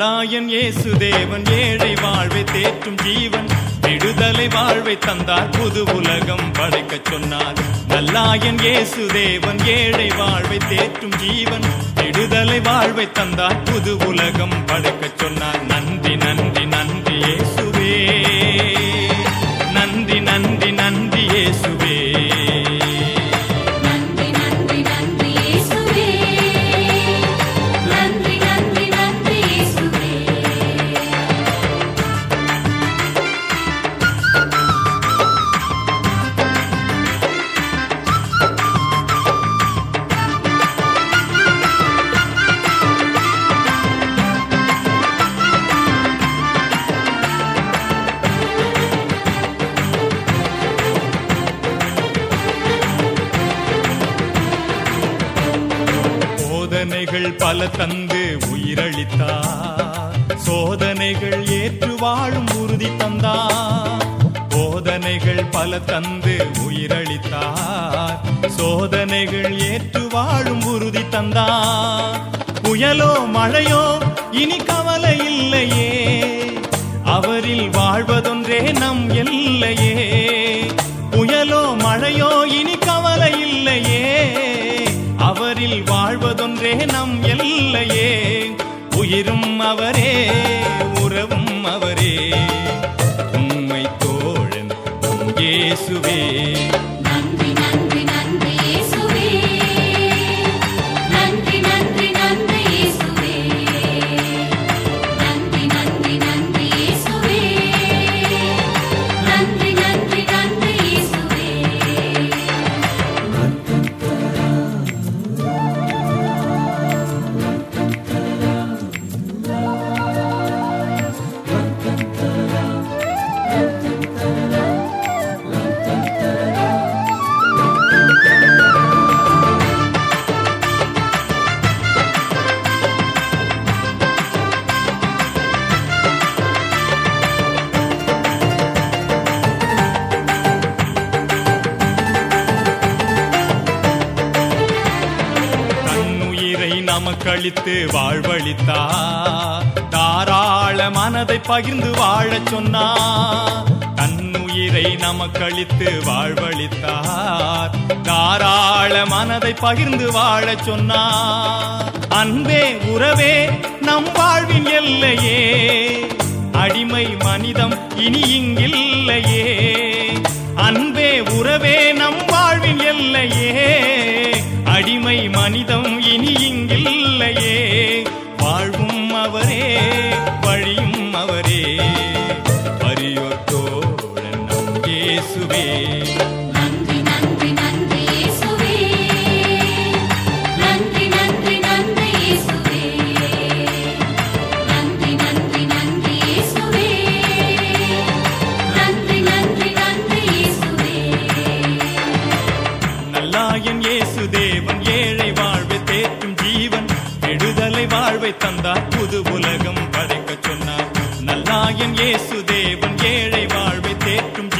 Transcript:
நல்லாயன் இயேசு தேவன் ஏழை வாழ்வை தேற்றும் ஜீவன் விடுதலை வாழ்வை தந்தார் புது உலகம் படைக்கச் சொன்னார் நல்லாயன் இயேசு தேவன் ஏழை வாழ்வை தேற்றும் ஜீவன் விடுதலை வாழ்வை தந்தார் புது உலகம் படைக்கச் சொன்னார் நன்றி நன்றி நன்றி இயேசுவே நன்றி நன்றி நன்றி இயேசுவே நன்றி நன்றி நன்றி இயேசுவே நன்றி நன்றி நன்றி இயேசுவே போதனைகள் பல தந்து உயிரளித்தார் சோதனைகள் ஏற்று வாழும் உறுதி தந்தார் போதனைகள் பல தந்து உயிரளித்தார் சோதனைகள் ஏற்று வாழும் உறுதி தந்தார் புயலோ மழையோ இனி கவலை இல்லையே அவரில் வாழ்வதொன்றே நம் எல்லையே புயலோ மழையோ இனி கவலை இல்லையே அவரில் வாழ்வதொன்றே நம் எல்லையே உயிரும் அவரே உறவும் அவரே உண்மை தோழன் நம் இயேசுவே நன்றி நன்றி நன்றி இயேசுவே நன்றி நன்றி நன்றி இயேசுவே நன்றி நன்றி நன்றி இயேசுவே நன்றி நன்றி நன்றி இயேசுவே தன்னுயிரை நமக்களித்து வாழ்வழித்தார் தாராள மனதை பகிர்ந்து வாழச் சொன்னார் தன்னுயிரை நமக்களித்து வாழ்வழித்தார் தாராள மனதை பகிர்ந்து வாழச் சொன்னார் அன்பே உறவே நம் வாழ்வின் எல்லையே அடிமை மனிதம் இனி இங்கில்லையே அன்பே உறவே நம் வாழ்வின் எல்லையே அடிமை மனிதம் இனி இங்கில்லையே வாழ்வும் அவரே வழியும் அவரே பரியோர் தோழன் நம் இயேசுவே நன்றி நன்றி நன்றி இயேசுவே நன்றி நன்றி நன்றி இயேசுவே நன்றி நன்றி நன்றி இயேசுவே நன்றி நன்றி நன்றி இயேசுவே நல்லாயன் இயேசு தேவன் ஏழை வாழ்வை தேற்றும் ஜீவன் விடுதலை வாழ்வை தந்தார் புது உலகம் படைக்கச் சொன்னார் நல்லாயன் இயேசு தேவன் ஏழை வாழ்வை தேற்றும்